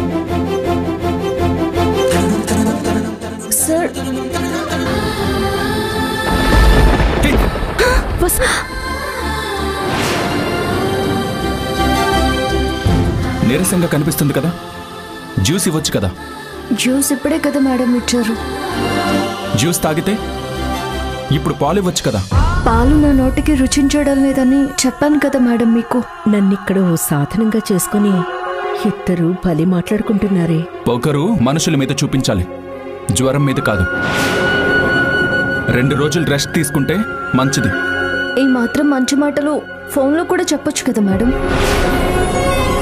sir Vasu నీరసంగా కనిపిస్తుంది కదా జ్యూస్ ఇవ్వచ్చు కదా జ్యూస్ ఇప్పుడే కదా మేడం ఇచ్చారు జ్యూస్ తాగితే ఇప్పుడు పాలు ఇవ్వచ్చు కదా పాలు నా నోటికి రుచించడం లేదని చెప్పాను కదా మేడం మీకు నన్నిక్కడ ఓ సాధనంగా చేసుకుని ఇద్దరు బలి మాట్లాడుకుంటున్నారే పొగరు మనుషుల మీద చూపించాలి జ్వరం మీద కాదు రెండు రోజులు రెస్ట్ తీసుకుంటే మంచిది ఈ మాత్రం మంచి మాటలు ఫోన్లో కూడా చెప్పొచ్చు కదా మేడం